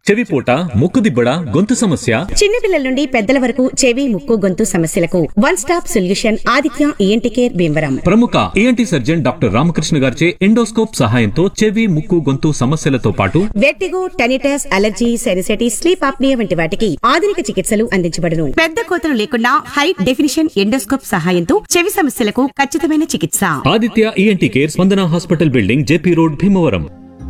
చెవిపోట ముక్కుదిబ్బడ గొంతు సమస్య చిన్నపిల్లల నుండి పెద్దల వరకు చెవి ముక్కు గొంతు సమస్యలకు one stop solution Aditya ENT care Bhimavaram ప్రముఖ ఏఎన్టీ సర్జన్ డాక్టర్ రామకృష్ణ గారిచే ఎండోస్కోప్ సహాయంతో చెవి ముక్కు గొంతు సమస్యలతో పాటు vertigo tinnitus allergy sinusitis sleep apnoea వంటి వాటికి ఆధునిక చికిత్సలు అందించబడును పెద్ద కోతలు లేకుండా హై డెఫినిషన్ ఎండోస్కోప్ సహాయంతో చెవి సమస్యలకు ఖచ్చితమైన చికిత్స Aditya ENT care Spandana hospital building JP road Bhimavaram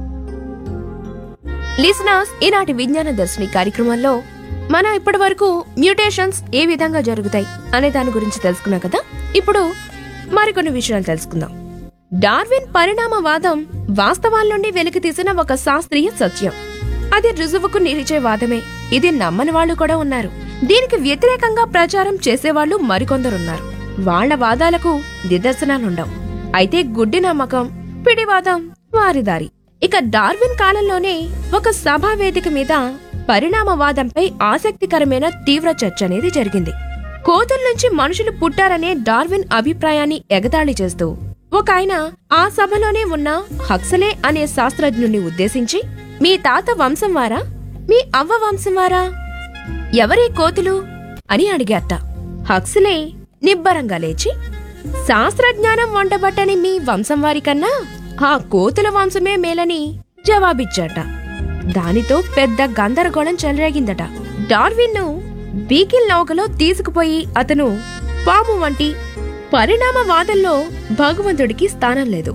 listeners ఈనాటి విజ్ఞాన దర్శిని కార్యక్రమంలో మనం ఇప్పటి వరకు మ్యూటేషన్స్ ఏ విధంగా జరుగుతాయి అనే దాని గురించి తెలుసుకున్నాం కదా ఇప్పుడు మరికొన్ని విషయాలు తెలుసుకుందాం డార్విన్ పరిణామవాదం వాస్తవాల నుండి వెలికి తీసిన ఒక శాస్త్రీయ సత్యం అది రుజువుకు నిలిచే వాదమే ఇది నమ్మని వాళ్ళు కూడా ఉన్నారు దీనికి వ్యతిరేకంగా ప్రచారం చేసేవాళ్లు మరికొందరున్నారు వాళ్ళ వాదాలకు నిదర్శనాలుండవు అయితే గుడ్డి నమ్మకం పిడివాదం వారిదారి ఇక డార్విన్ కాలంలోనే ఒక సభా వేదిక మీద పరిణామవాదంపై ఆసక్తికరమైన తీవ్ర చర్చ అనేది జరిగింది కోతుల నుంచి మనుషులు పుట్టారనే డార్విన్ అభిప్రాయాన్ని ఎగతాళి చేస్తూ ఒక ఆయన ఆ సభలోనే ఉన్న హక్సలే అనే శాస్త్రజ్ఞుణ్ణి ఉద్దేశించి మీ తాత వంశం వారా మీ అవ్వ వంశం వారా ఎవరే కోతులు అని అడిగారట హక్సలే నిబ్బరంగా లేచి శాస్త్రజ్ఞానం వంటబట్టని మీ వంశం వారి కన్నా ఆ కోతుల వంశమే మేలని జవాబిచ్చాట దానితో పెద్ద గందరగోళం చెలరేగిందట డార్విన్ను బీకిల్ నౌకలో తీసుకుపోయి అతను పాము వంటి పరిణామవాదంలో భగవంతుడికి స్థానం లేదు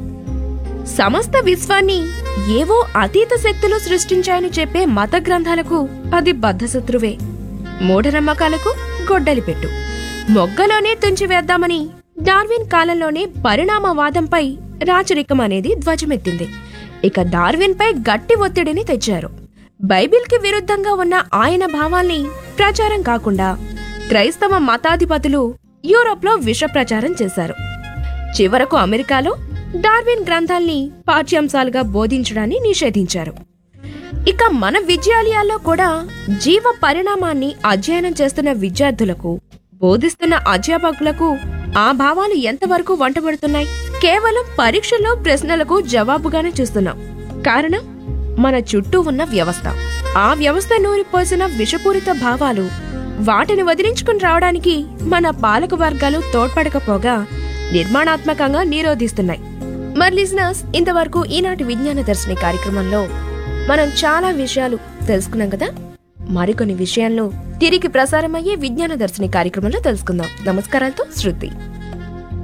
సమస్త విశ్వాన్ని ఏవో అతీత శక్తులు సృష్టించాయని చెప్పే మత గ్రంథాలకు అది బద్ధశత్రువే మూఢనమ్మకాలకు గొడ్డలి పెట్టు మొగ్గలోనే తుంచివేద్దామని డార్విన్ కాలంలోనే పరిణామవాదంపై రాచరికం అనేది ధ్వజమెత్తింది ఇక డార్విన్ పై గట్టి ఒత్తిడిని తెచ్చారు బైబిల్కి విరుద్ధంగా ఉన్న ఆయన భావాల్ని ప్రచారం కాకుండా క్రైస్తవ మతాధిపతులు యూరోప్లో విష ప్రచారం చేశారు చివరకు అమెరికాలో డార్విన్ గ్రంథాల్ని పాఠ్యాంశాలుగా బోధించడాన్ని నిషేధించారు ఇక మన విద్యాలయాల్లో కూడా జీవ పరిణామాన్ని అధ్యయనం చేస్తున్న విద్యార్థులకు బోధిస్తున్న అధ్యాపకులకు ఆ భావాలు ఎంతవరకు వంటబడుతున్నాయి కేవలం పరీక్షల్లో ప్రశ్నలకు జవాబుగానే చూస్తున్నాం కారణం మన చుట్టూ ఉన్న వ్యవస్థ ఆ వ్యవస్థ నూరిపోసిన విషపూరిత భావాలు వాటిని వదిలించుకుని రావడానికి మన పాలక వర్గాలు తోడ్పడకపోగా నిర్మాణాత్మకంగా నిరోధిస్తున్నాయి మరి లిజనర్స్ ఇంతవరకు ఈనాటి విజ్ఞాన దర్శిని కార్యక్రమంలో మనం చాలా విషయాలు తెలుసుకున్నాం కదా మరికొన్ని విషయాలను తిరిగి ప్రసారమయ్యే విజ్ఞాన దర్శిని కార్యక్రమంలో తెలుసుకుందాం నమస్కారాలతో శృతి